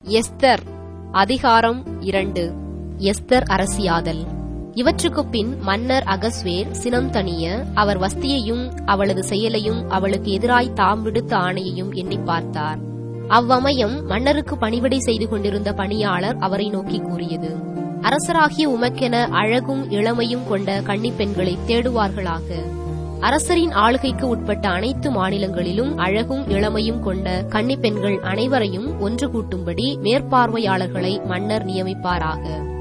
Esther அதிகாரம் இரண்டு Esther அரசியாதல் இவற்றுக்குப் பின் மன்னர் அகஸ்வேர் சினம் தணிய அவர் வஸ்தியையும் அவளது செயலையும் அவளுக்கு எதிராய் தாம் விடுத்த ஆணையையும் எண்ணிப் பார்த்தார் அவ்வமயம் மன்னருக்கு பணிவிடை செய்து கொண்டிருந்த பணியாளர் அவரை நோக்கி கூறியது அரசராகிய உமக்கென அழகும் இளமையும் கொண்ட கன்னிப் பெண்களை தேடுவார்களாக அரசரின் ஆளுகைக்கு உட்பட்ட அனைத்து மாநிலங்களிலும் அழகும் இளமையும் கொண்ட கன்னிப் பெண்கள் அனைவரையும் ஒன்று கூட்டும்படி மேற்பார்வையாளர்களை மன்னர் நியமிப்பாராக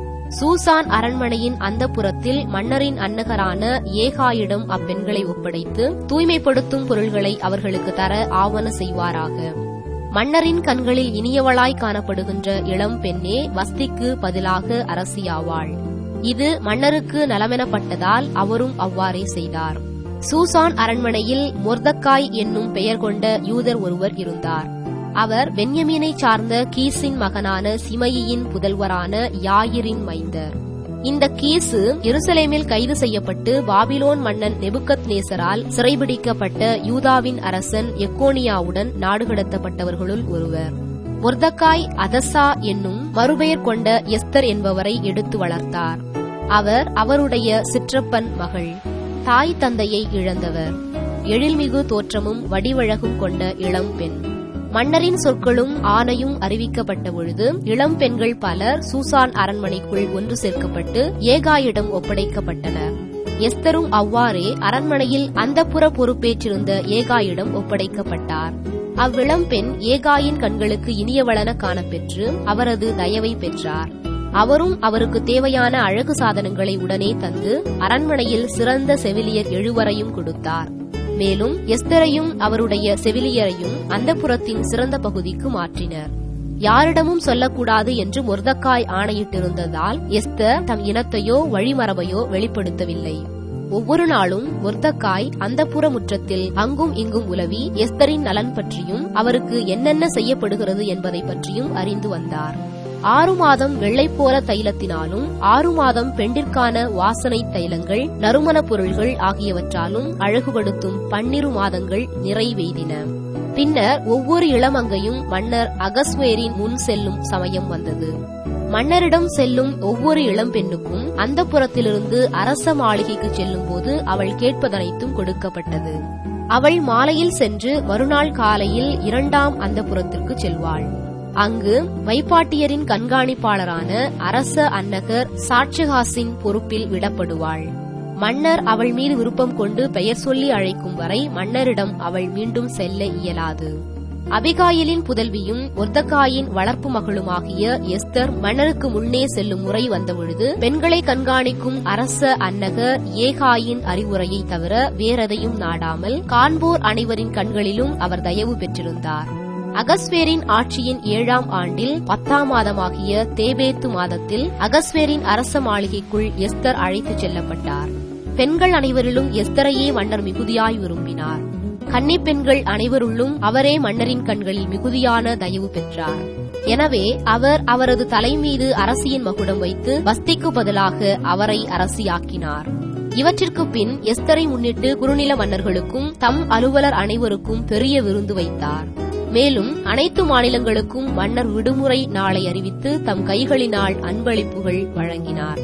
சூசான் அரண்மனையின் அந்த புறத்தில் மன்னரின் அன்னகரான ஏகாயிடம் அப்பெண்களை ஒப்படைத்து தூய்மைப்படுத்தும் பொருள்களை அவர்களுக்கு தர ஆவண செய்வாராக மன்னரின் கண்களில் இனியவளாய் காணப்படுகின்ற இளம் பெண்ணே வஸ்திக்கு பதிலாக அரசியாவாள் இது மன்னருக்கு நலமெனப்பட்டதால் அவரும் அவ்வாறே செய்தார் சூசான் அரண்மனையில் மொர்தக்காய் என்னும் பெயர் கொண்ட யூதர் ஒருவர் இருந்தார் அவர் பென்யமீனை சார்ந்த கீசின் மகனான சிமையின் புதல்வரான யாயிரின் மைந்தர் இந்த கீசு எருசலேமில் கைது செய்யப்பட்டு பாபிலோன் மன்னன் நெபுக்கத் நேசரால் சிறைபிடிக்கப்பட்ட யூதாவின் அரசன் எக்கோனியாவுடன் நாடு கடத்தப்பட்டவர்களுள் ஒருவர் மொர்தக்காய் அதசா என்னும் மறுபெயர் கொண்ட எஸ்தர் என்பவரை எடுத்து வளர்த்தார் அவர் அவருடைய சிற்றப்பன் மகள் தாய் தந்தையை இழந்தவர் எழில்மிகு தோற்றமும் வடிவழகும் கொண்ட இளம் பெண் மன்னரின் சொற்களும் ஆணையும் அறிவிக்கப்பட்ட பொழுது இளம் பெண்கள் பலர் சூசான் அரண்மனைக்குள் ஒன்று சேர்க்கப்பட்டு ஏகாயிடம் ஒப்படைக்கப்பட்டனர் எஸ்தரும் அவ்வாறே அரண்மனையில் அந்தப்புற பொறுப்பேற்றிருந்த ஏகாயிடம் ஒப்படைக்கப்பட்டார் அவ்விளம் பெண் ஏகாயின் கண்களுக்கு இனியவளன காணப்பெற்று அவரது தயவை பெற்றார் அவரும் அவருக்கு தேவையான அழகு சாதனங்களை உடனே தந்து அரண்மனையில் சிறந்த செவிலியர் எழுவரையும் கொடுத்தார் மேலும் எஸ்தரையும் அவருடைய செவிலியரையும் அந்த புறத்தின் சிறந்த பகுதிக்கு மாற்றினர் யாரிடமும் சொல்லக்கூடாது என்று மொர்தக்காய் ஆணையிட்டிருந்ததால் எஸ்தர் தம் இனத்தையோ வழிமரபையோ வெளிப்படுத்தவில்லை ஒவ்வொரு நாளும் மொர்தக்காய் அந்த புற முற்றத்தில் அங்கும் இங்கும் உலவி எஸ்தரின் நலன் பற்றியும் அவருக்கு என்னென்ன செய்யப்படுகிறது என்பதை பற்றியும் அறிந்து வந்தார் ஆறு மாதம் வெள்ளைப்போர தைலத்தினாலும் ஆறு மாதம் பெண்டிற்கான வாசனை தைலங்கள் நறுமணப் பொருள்கள் ஆகியவற்றாலும் அழகுபடுத்தும் பன்னிரு மாதங்கள் நிறைவெய்தின பின்னர் ஒவ்வொரு இளமங்கையும் மன்னர் அகஸ்வேரின் முன் செல்லும் சமயம் வந்தது மன்னரிடம் செல்லும் ஒவ்வொரு இளம் பெண்ணுக்கும் அந்த புறத்திலிருந்து அரச மாளிகைக்கு செல்லும் போது அவள் கேட்பதனைத்தும் கொடுக்கப்பட்டது அவள் மாலையில் சென்று மறுநாள் காலையில் இரண்டாம் அந்த புறத்திற்கு செல்வாள் அங்கு வைப்பாட்டியரின் கண்காணிப்பாளரான அரச அன்னகர் சாட்சகாசின் பொறுப்பில் விடப்படுவாள் மன்னர் அவள் மீது விருப்பம் கொண்டு பெயர் சொல்லி அழைக்கும் வரை மன்னரிடம் அவள் மீண்டும் செல்ல இயலாது அபிகாயிலின் புதல்வியும் ஒர்தக்காயின் வளர்ப்பு மகளுமாகிய எஸ்தர் மன்னருக்கு முன்னே செல்லும் முறை வந்தபொழுது பெண்களை கண்காணிக்கும் அரச அன்னகர் ஏகாயின் அறிவுரையை தவிர வேறெதையும் நாடாமல் காண்போர் அனைவரின் கண்களிலும் அவர் தயவு பெற்றிருந்தார் அகஸ்வேரின் ஆட்சியின் ஏழாம் ஆண்டில் பத்தாம் மாதமாகிய தேபேத்து மாதத்தில் அகஸ்வேரின் அரச மாளிகைக்குள் எஸ்தர் அழைத்துச் செல்லப்பட்டார் பெண்கள் அனைவரிலும் எஸ்தரையே மன்னர் மிகுதியாய் விரும்பினார் கன்னிப் பெண்கள் அனைவருள்ளும் அவரே மன்னரின் கண்களில் மிகுதியான தயவு பெற்றார் எனவே அவர் அவரது தலை மீது அரசியின் மகுடம் வைத்து வஸ்திக்கு பதிலாக அவரை அரசியாக்கினார் இவற்றிற்கு பின் எஸ்தரை முன்னிட்டு குறுநில மன்னர்களுக்கும் தம் அலுவலர் அனைவருக்கும் பெரிய விருந்து வைத்தார் மேலும் அனைத்து மாநிலங்களுக்கும் மன்னர் விடுமுறை நாளை அறிவித்து தம் கைகளினால் அன்பளிப்புகள் வழங்கினார்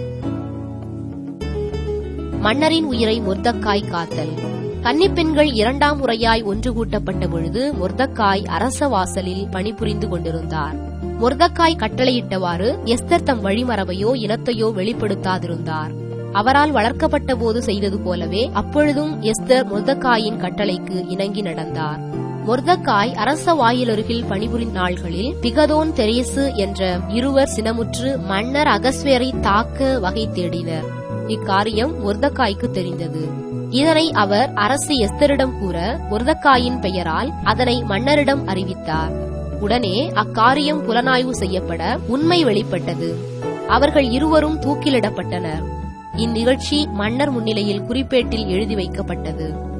மன்னரின் உயிரை மொர்தக்காய் காத்தல் கன்னிப்பெண்கள் இரண்டாம் முறையாய் ஒன்று கூட்டப்பட்ட பொழுது மொர்தக்காய் அரச வாசலில் பணிபுரிந்து கொண்டிருந்தார் மொர்தக்காய் கட்டளையிட்டவாறு எஸ்தர் தம் வழிமரபையோ இனத்தையோ வெளிப்படுத்தாதிருந்தார் அவரால் வளர்க்கப்பட்ட போது செய்தது போலவே அப்பொழுதும் எஸ்தர் மொர்தக்காயின் கட்டளைக்கு இணங்கி நடந்தார் மொர்தக்காய் அரச வாயிலருகில் பணிபுரிந்த நாள்களில் பிகதோன் தெரேசு என்ற இருவர் சினமுற்று மன்னர் அகஸ்வேரை தாக்க வகை தேடினர் இக்காரியம் மொர்தக்காய்க்கு தெரிந்தது இதனை அவர் அரசு எஸ்தரிடம் கூற மொர்தக்காயின் பெயரால் அதனை மன்னரிடம் அறிவித்தார் உடனே அக்காரியம் புலனாய்வு செய்யப்பட உண்மை வெளிப்பட்டது அவர்கள் இருவரும் தூக்கிலிடப்பட்டனர் இந்நிகழ்ச்சி மன்னர் முன்னிலையில் குறிப்பேட்டில் எழுதி வைக்கப்பட்டது